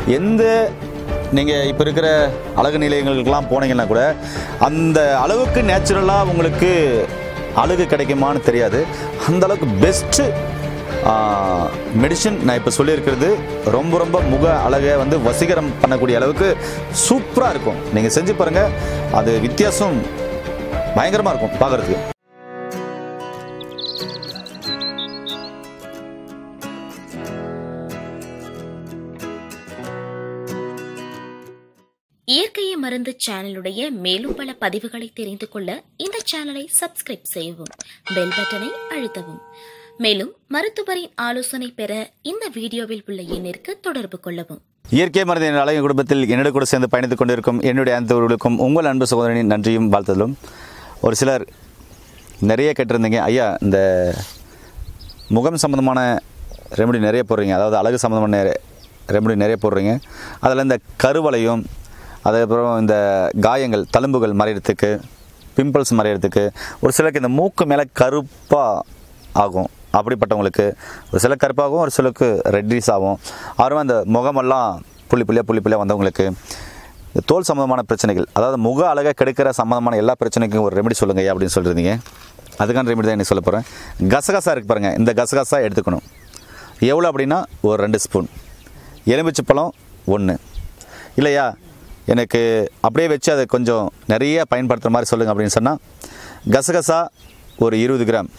எந்த நீங்கள் இப்போ இருக்கிற அழகு நிலையங்களுக்கெல்லாம் போனீங்கன்னா கூட அந்த அளவுக்கு நேச்சுரலாக உங்களுக்கு அழகு கிடைக்குமான்னு தெரியாது அந்த அளவுக்கு பெஸ்ட்டு மெடிசன் நான் இப்போ சொல்லியிருக்கிறது ரொம்ப ரொம்ப முக அழகை வந்து வசீகரம் பண்ணக்கூடிய அளவுக்கு சூப்பராக இருக்கும் நீங்கள் செஞ்சு பாருங்கள் அது வித்தியாசம் பயங்கரமாக இருக்கும் பார்க்குறதுக்கு இயற்கையை மருந்து சேனலுடைய மேலும் பல பதிவுகளை தெரிந்து கொள்ள இந்த சேனலை சப்ஸ்கிரைப் செய்யவும் பெல் பட்டனை அழுத்தவும் மேலும் மருத்துவரின் ஆலோசனை பெற இந்த வீடியோவில் உள்ள எண்ணிற்கு தொடர்பு கொள்ளவும் இயற்கை மருந்தின் அழகிய குடும்பத்தில் என்னோட கூட சேர்ந்து பயணித்துக் கொண்டிருக்கும் என்னுடைய அனைத்தவர்களுக்கும் உங்கள் அன்பு சகோதரனின் நன்றியும் வாழ்த்துதலும் ஒரு சிலர் நிறைய கேட்டிருந்தீங்க ஐயா இந்த முகம் சம்மந்தமான ரெமெடி நிறைய போடுறீங்க அதாவது அழகு சம்மந்தமான நிறைய ரெமெடி நிறைய போடுறீங்க அதில் இந்த கருவளையும் அதுக்கப்புறம் இந்த காயங்கள் தழும்புகள் மறையிறதுக்கு பிம்பிள்ஸ் மறையிறதுக்கு ஒரு சிலருக்கு இந்த மூக்கு மேலே கருப்பாக ஆகும் அப்படிப்பட்டவங்களுக்கு ஒரு சில கருப்பாகும் ஒரு சிலருக்கு ரெட்டிஸ் ஆகும் அப்புறமா இந்த முகமெல்லாம் புள்ளி புள்ளியாக புள்ளி புள்ளியாக வந்தவங்களுக்கு இந்த தோல் சம்மந்தமான பிரச்சனைகள் அதாவது முக அழகாக கெடுக்கிற சம்மந்தமான எல்லா பிரச்சனைக்கும் ஒரு ரெமெடி சொல்லுங்க ஐயா அப்படின்னு சொல்லியிருந்தீங்க அதுக்கான ரெமெடி தான் எனக்கு சொல்ல போகிறேன் கசகசா இருக்கு பாருங்கள் இந்த கசகசா எடுத்துக்கணும் எவ்வளோ அப்படின்னா ஒரு ரெண்டு ஸ்பூன் எலுமிச்சை பழம் ஒன்று இல்லையா எனக்கு அப்படியே வச்சு அதை கொஞ்சம் நிறைய பயன்படுத்துகிற மாதிரி சொல்லுங்கள் அப்படின்னு சொன்னால் கசகசா ஒரு இருபது கிராம்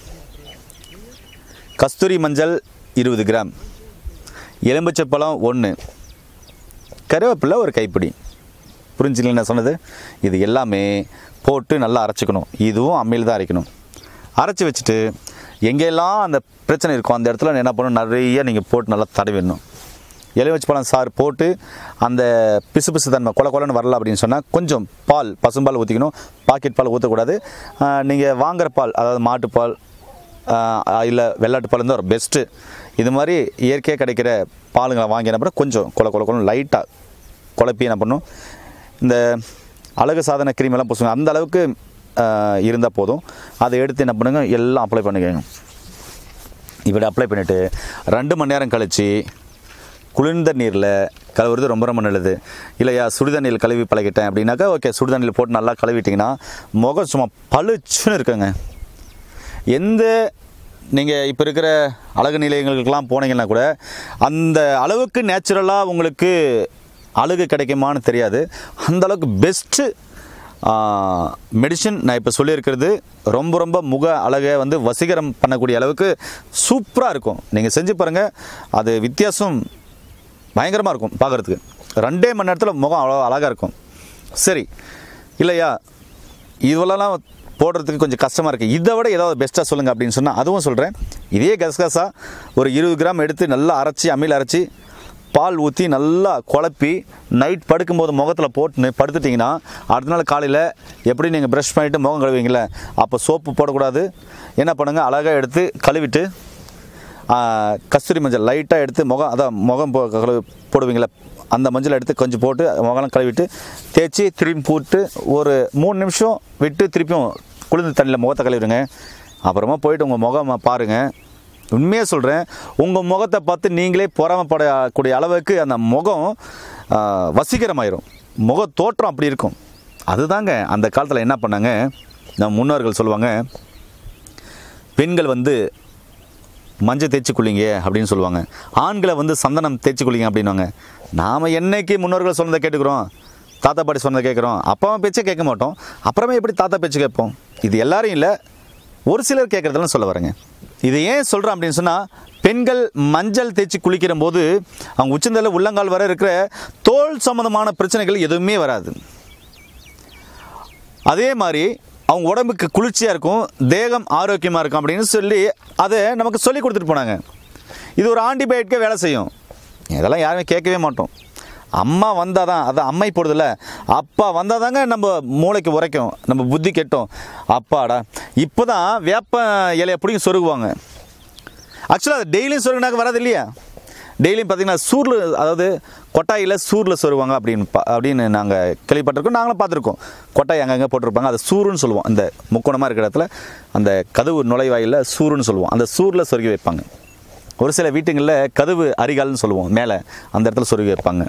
கஸ்தூரி மஞ்சள் இருபது கிராம் எலுமிச்சை பழம் ஒன்று கருவேப்பிலை ஒரு கைப்பிடி புரிஞ்சுங்களா நான் சொன்னது இது எல்லாமே போட்டு நல்லா அரைச்சிக்கணும் இதுவும் அம்மியில் தான் அரைக்கணும் அரைச்சி வச்சுட்டு எங்கெல்லாம் அந்த பிரச்சனை இருக்கும் அந்த இடத்துல என்ன பண்ணணும் நிறைய நீங்கள் போட்டு நல்லா தடவிடணும் எலுமிச்சை பழம் சாறு போட்டு அந்த பிசு பிசு தன்மை கொல கொலன்னு வரல அப்படின்னு சொன்னால் கொஞ்சம் பால் பசும்பால் ஊற்றிக்கணும் பாக்கெட் பால் ஊற்றக்கூடாது நீங்கள் வாங்குற பால் அதாவது மாட்டுப்பால் இல்லை வெள்ளாட்டு பால் இருந்தால் ஒரு பெஸ்ட்டு இது மாதிரி இயற்கையாக கிடைக்கிற பாலுங்களை வாங்கின அப்புறம் கொஞ்சம் கொல கொல கொல லைட்டாக குழப்பி என்ன பண்ணும் இந்த அழகு சாதன cream எல்லாம் பூசுங்க அந்த அளவுக்கு இருந்தால் போதும் அதை எடுத்து என்ன பண்ணுங்க எல்லாம் அப்ளை பண்ணிக்கோங்க இப்படி அப்ளை பண்ணிவிட்டு ரெண்டு மணி நேரம் கழித்து குளிர்ந்த நீரில் கழுவுறது ரொம்ப ரொம்ப நல்லது இல்லையா சுடுதண்ணியில் கழுவி பழகிட்டேன் அப்படின்னாக்கா ஓகே சுடுதண்ணியில் போட்டு நல்லா கழுவிட்டிங்கன்னா முகம் சும்மா பளிச்சுன்னு இருக்குங்க எந்த நீங்கள் இப்போ இருக்கிற அழகு நிலையங்களுக்கெல்லாம் போனீங்கன்னா கூட அந்த அளவுக்கு நேச்சுரலாக உங்களுக்கு அழகு கிடைக்குமான்னு தெரியாது அந்த அளவுக்கு பெஸ்ட்டு மெடிசன் நான் இப்போ சொல்லியிருக்கிறது ரொம்ப ரொம்ப முக அழகை வந்து வசீகரம் பண்ணக்கூடிய அளவுக்கு சூப்பராக இருக்கும் நீங்கள் செஞ்சு பாருங்கள் அது வித்தியாசம் பயங்கரமாக இருக்கும் பார்க்குறதுக்கு ரெண்டே மணி நேரத்தில் முகம் அவ்வளோ அழகாக இருக்கும் சரி இல்லையா இதுவெல்லாம் போடுறதுக்கு கொஞ்சம் கஷ்டமாக இருக்குது இதை விட ஏதாவது பெஸ்ட்டாக சொல்லுங்கள் அப்படின்னு சொன்னால் அதுவும் சொல்கிறேன் இதே கசகசா ஒரு இருபது கிராம் எடுத்து நல்லா அரைச்சி அம்மியில் அரைச்சி பால் ஊற்றி நல்லா குழப்பி நைட் படுக்கும்போது முகத்தில் போட்டுன்னு படுத்துட்டிங்கன்னா அடுத்த நாள் காலையில் எப்படி நீங்கள் ப்ரஷ் பண்ணிவிட்டு முகம் கழுவீங்களே அப்போ சோப்பு போடக்கூடாது என்ன பண்ணுங்கள் அழகாக எடுத்து கழுவிட்டு ஆ, கஸ்தூரி மஞ்சள் லைட்டாக எடுத்து முகம் அதான் முகம் போ- கழுவு போடுவீங்களே அந்த மஞ்சள் எடுத்து கொஞ்சம் போட்டு முகம்லாம் கழுவிட்டு தேய்ச்சி திரும்பி போட்டு ஒரு மூணு நிமிஷம் விட்டு திருப்பியும் குளிர்ந்த தண்ணியில் முகத்தை கழுவிடுங்க அப்புறமா போயிட்டு உங்கள் முகம் பாருங்கள் உண்மையாக சொல்கிறேன் உங்கள் முகத்தை பார்த்து நீங்களே பொறாமப்படக்கூடிய அளவுக்கு அந்த முகம் ஆ, வசீகரமாயிரும் முக தோற்றம் அப்படி இருக்கும் அதுதாங்க அந்த காலத்தில் என்ன பண்ணாங்க நம்ம முன்னோர்கள் சொல்லுவாங்க பெண்கள் வந்து மஞ்சள் தேய்ச்சி குளிங்க அப்படின்னு சொல்லுவாங்க ஆண்களை வந்து சந்தனம் தேய்ச்சி குளிங்க அப்படின்வாங்க நாம் என்னைக்கு முன்னோர்கள் சொன்னதை கேட்டுக்கிறோம் தாத்தா பாட்டி சொன்னதை கேட்குறோம் அப்பா அம்மா பேச்சே கேட்க மாட்டோம் அப்புறமே எப்படி தாத்தா பேச்சு கேட்போம் இது எல்லாரும் இல்லை ஒரு சிலர் கேட்குறதெல்லாம் சொல்ல வரேங்க இது ஏன் சொல்கிறேன் அப்படின்னு சொன்னால் பெண்கள் மஞ்சள் தேய்ச்சி குளிக்கிற போது அவங்க உச்சந்தல உள்ளங்கால் வர இருக்கிற தோல் சம்மந்தமான பிரச்சனைகள் எதுவுமே வராது அதே மாதிரி அவங்க உடம்புக்கு குளிர்ச்சியாக இருக்கும் தேகம் ஆரோக்கியமாக இருக்கும் அப்படின்னு சொல்லி அதை நமக்கு சொல்லி கொடுத்துட்டு போனாங்க இது ஒரு ஆன்டிபயோட்டிக்கே வேலை செய்யும் இதெல்லாம் யாருமே கேட்கவே மாட்டோம் அம்மா வந்தால் தான் அதான் அம்மை போடுதில்ல அப்பா வந்தால் தாங்க நம்ம மூளைக்கு உரைக்கும் நம்ம புத்தி கெட்டோம் அப்பாடா இப்போ தான் வேப்ப இலையை பிடிங்கி சொருகுவாங்க ஆக்சுவலாக அது டெய்லியும் சொருகினாக்க வராது இல்லையா டெய்லியும் பார்த்தீங்கன்னா சூரில் அதாவது கொட்டாயில் சூரில் சொருவாங்க அப்படின்னு பா- அப்படின்னு நாங்கள் கேள்விப்பட்டிருக்கோம் நாங்களும் பார்த்துருக்கோம் கொட்டாய் அங்கங்கே போட்டிருப்பாங்க அதை சூருன்னு சொல்லுவோம் அந்த முக்கோணமாக இருக்கிற இடத்துல அந்த கதவு நுழைவாயிலில் சூருன்னு சொல்லுவோம் அந்த சூரில் சொருகி வைப்பாங்க ஒரு சில வீட்டுங்களில் கதவு அரிகால்னு சொல்லுவோம் மேலே அந்த இடத்துல சொருகி வைப்பாங்க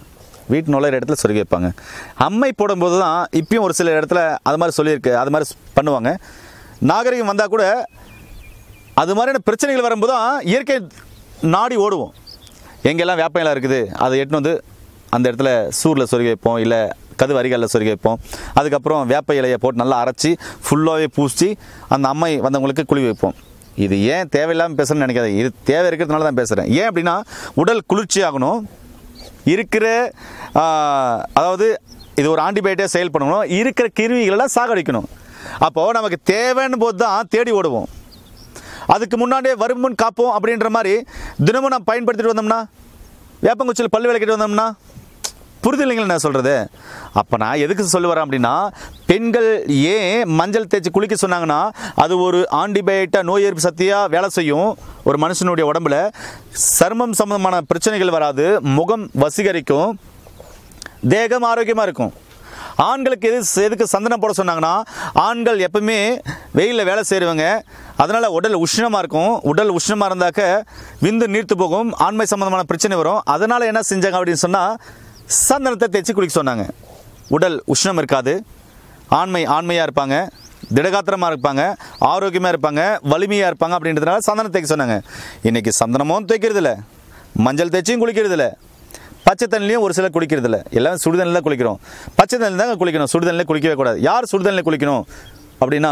வீட்டு நுழையிற இடத்துல சொருகி வைப்பாங்க அம்மை போடும்போது தான் இப்பயும் ஒரு சில இடத்துல அது மாதிரி சொல்லியிருக்கு அது மாதிரி பண்ணுவாங்க நாகரிகம் வந்தால் கூட அது மாதிரியான பிரச்சனைகள் வரும்போது தான் இயற்கை நாடி ஓடுவோம் எங்கெல்லாம் வேப்ப இலை இருக்குது அதை எட்டுன்னு வந்து அந்த இடத்துல சூரில் சொருகி வைப்போம் இல்லை கது வரிகளில் சொருகி வைப்போம் அதுக்கப்புறம் வேப்ப இலையை போட்டு நல்லா அரைச்சி ஃபுல்லாகவே பூசி அந்த அம்மை வந்தவங்களுக்கு குழி வைப்போம் இது ஏன் தேவையில்லாமல் பேசுகிறேன்னு நினைக்காது இது தேவை இருக்கிறதுனால தான் பேசுகிறேன் ஏன் அப்படின்னா உடல் குளிர்ச்சி ஆகணும் இருக்கிற ஆ, அதாவது இது ஒரு ஆன்டிபயோட்டிக்காக செயல் பண்ணணும் இருக்கிற கிருமிகளெல்லாம் சாகடிக்கணும் அப்போது நமக்கு தேவைன்னு போது தான் தேடி ஓடுவோம் அதுக்கு முன்னாடியே வருமுன் காப்போம் அப்படின்ற மாதிரி தினமும் நான் பயன்படுத்திட்டு வந்தோம்னா வேப்பங்குச்சியில் பல்லு விளக்கிட்டு வந்தோம்னா புரிதல் இல்லைங்களா நான் சொல்கிறது அப்போ நான் எதுக்கு சொல்ல வரேன் அப்படின்னா பெண்கள் ஏன் மஞ்சள் தேய்ச்சி குளிக்க சொன்னாங்கன்னா அது ஒரு ஆன்டிபயோட்டா நோய் எதிர்ப்பு சக்தியாக வேலை செய்யும் ஒரு மனுஷனுடைய உடம்புல சருமம் சம்பந்தமான பிரச்சனைகள் வராது முகம் வசீகரிக்கும் தேகம் ஆரோக்கியமாக இருக்கும் ஆண்களுக்கு எது எதுக்கு சந்தனம் போட சொன்னாங்கன்னா ஆண்கள் எப்பவுமே வெயிலில் வேலை செய்கிறவங்க அதனால் உடல் உஷ்ணமாக இருக்கும் உடல் உஷ்ணமாக இருந்தாக்க விந்து நீர்த்து போகும் ஆண்மை சம்பந்தமான பிரச்சனை வரும் அதனால் என்ன செஞ்சாங்க அப்படின்னு சொன்னால் சந்தனத்தை தேய்ச்சி குளிக்க சொன்னாங்க உடல் உஷ்ணம் இருக்காது ஆண்மை ஆண்மையாக இருப்பாங்க திடகாத்திரமாக இருப்பாங்க ஆரோக்கியமாக இருப்பாங்க வலிமையாக இருப்பாங்க அப்படின்றதுனால சந்தனம் தேய்க்க சொன்னாங்க இன்றைக்கி சந்தனமும் தேய்க்கிறதில்ல மஞ்சள் தேய்ச்சியும் குளிக்கிறதில்ல பச்சை தண்ணிலையும் ஒரு சிலர் குளிக்கிறது இல்லை எல்லாம் சுடுதண்ணில் தான் குளிக்கிறோம் பச்சை தண்ணியில் தாங்க குளிக்கணும் சுடுதண்ணில் குளிக்கவே கூடாது யார் சுடுதண்ணில் குளிக்கணும் அப்படின்னா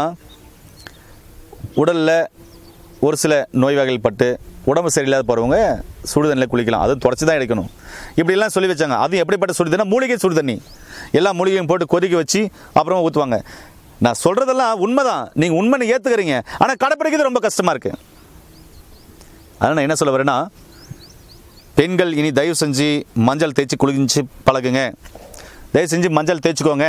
உடலில் ஒரு சில நோய் வகைகள் பட்டு உடம்பு சரியில்லாத போகிறவங்க சுடுதண்ணில் குளிக்கலாம் அதுவும் தொடச்சி தான் எடுக்கணும் இப்படிலாம் சொல்லி வச்சாங்க அதுவும் எப்படிப்பட்ட சுடுதண்ணி மூலிகை சுடுதண்ணி எல்லா மூலிகையும் போட்டு கொதிக்க வச்சு அப்புறமா ஊற்றுவாங்க நான் சொல்கிறதெல்லாம் உண்மை தான் நீங்கள் உண்மைன்னு ஏற்றுக்கிறீங்க ஆனால் கடைப்பிடிக்கிறது ரொம்ப கஷ்டமாக இருக்குது அதனால் நான் என்ன சொல்ல வரேன்னா பெண்கள் இனி தயவு செஞ்சு மஞ்சள் தேய்ச்சி குளிச்சு பழகுங்க தயவு செஞ்சு மஞ்சள் தேய்ச்சிக்கோங்க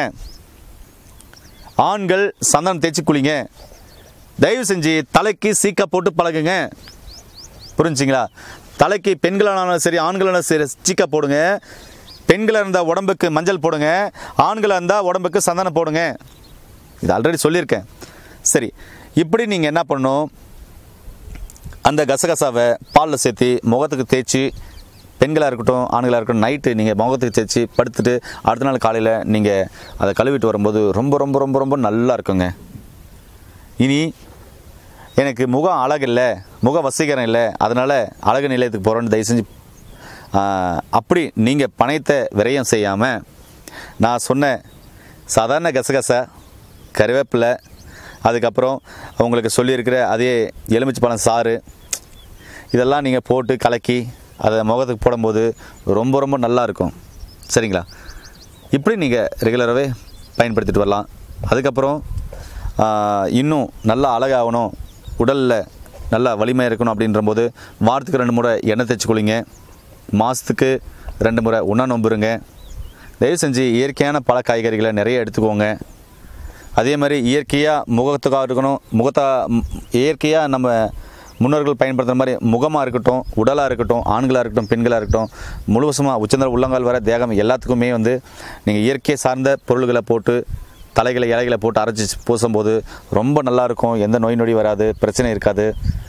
ஆண்கள் சந்தனம் தேய்ச்சி குளிங்க தயவு செஞ்சு தலைக்கு சீக்கா போட்டு பழகுங்க புரிஞ்சுங்களா தலைக்கு பெண்களானாலும் சரி ஆண்களானாலும் சரி சீக்கா போடுங்க பெண்களாக இருந்தால் உடம்புக்கு மஞ்சள் போடுங்க ஆண்களாக இருந்தால் உடம்புக்கு சந்தனம் போடுங்க இது ஆல்ரெடி சொல்லியிருக்கேன் சரி இப்படி நீங்கள் என்ன பண்ணணும் அந்த கசகசாவை பாலில் சேர்த்து முகத்துக்கு தேய்ச்சி பெண்களாக இருக்கட்டும் ஆண்களாக இருக்கட்டும் நைட்டு நீங்கள் முகத்துக்கு தேய்ச்சி படுத்துட்டு அடுத்த நாள் காலையில் நீங்கள் அதை கழுவிட்டு வரும்போது ரொம்ப ரொம்ப ரொம்ப ரொம்ப நல்லா இருக்குங்க இனி எனக்கு முகம் அழகு இல்லை முக வசீகரம் இல்லை அதனால் அழகு நிலையத்துக்கு போகிறோன்னு தயவு செஞ்சு ஆஹ், அப்படி நீங்கள் பணத்தை விரயம் செய்யாமல் நான் சொன்ன சாதாரண கசகசா கருவேப்பிலை அதுக்கப்புறம் அவங்களுக்கு சொல்லியிருக்கிற அதே எலுமிச்சை பழம் சாறு இதெல்லாம் நீங்கள் போட்டு கலக்கி அதை முகத்துக்கு போடும்போது ரொம்ப ரொம்ப நல்லா இருக்கும் சரிங்களா இப்படி நீங்கள் ரெகுலராகவே பயன்படுத்திட்டு வரலாம் அதுக்கப்புறம் ஆஹ், இன்னும் நல்லா அழகாகணும் உடலில் நல்லா வலிமை இருக்கணும் அப்படின்றபோது வாரத்துக்கு ரெண்டு முறை எண்ணெய் தேய்ச்சி குளிங்க மாதத்துக்கு ரெண்டு முறை உண்ணா நோம்புருங்க தயவு செஞ்சு இயற்கையான பழ காய்கறிகளை நிறைய எடுத்துக்கோங்க அதே மாதிரி இயற்கையாக முகத்துக்காக இருக்கணும் முகத்தா ம், இயற்கையாக நம்ம முன்னோர்கள் பயன்படுத்துகிற மாதிரி முகமாக இருக்கட்டும் உடலாக இருக்கட்டும் ஆண்களாக இருக்கட்டும் பெண்களாக இருக்கட்டும் முழுவதுமாக உச்சந்தர உள்ளங்கால் வர தேகம் எல்லாத்துக்குமே வந்து நீங்கள் இயற்கை சார்ந்த பொருள்களை போட்டு தலைகளை இலைகளை போட்டு அரைச்சி பூசும்போது ரொம்ப நல்லா இருக்கும் எந்த நோய் நொடி வராது பிரச்சனை இருக்காது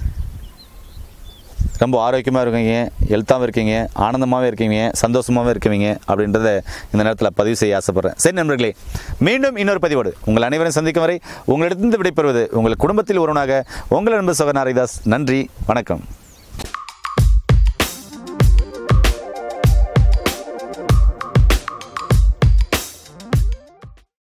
ரொம்ப ஆரோக்கியமாக இருக்கீங்க ஹெல்த்தாகவும் இருக்கீங்க ஆனந்தமாகவே இருக்கீங்க சந்தோஷமாகவே இருக்கீங்க அப்படின்றத இந்த நேரத்தில் பதிவு செய்ய ஆசைப்பட்றேன் சரி நண்பர்களே மீண்டும் இன்னொரு பதிவோடு உங்கள் அனைவரையும் சந்திக்கும் வரை உங்களிடத்திலிருந்து விடைபெறுவது உங்கள் குடும்பத்தில் ஒருவனாக உங்கள் நண்பர் சகன் ஹரிதாஸ் நன்றி வணக்கம்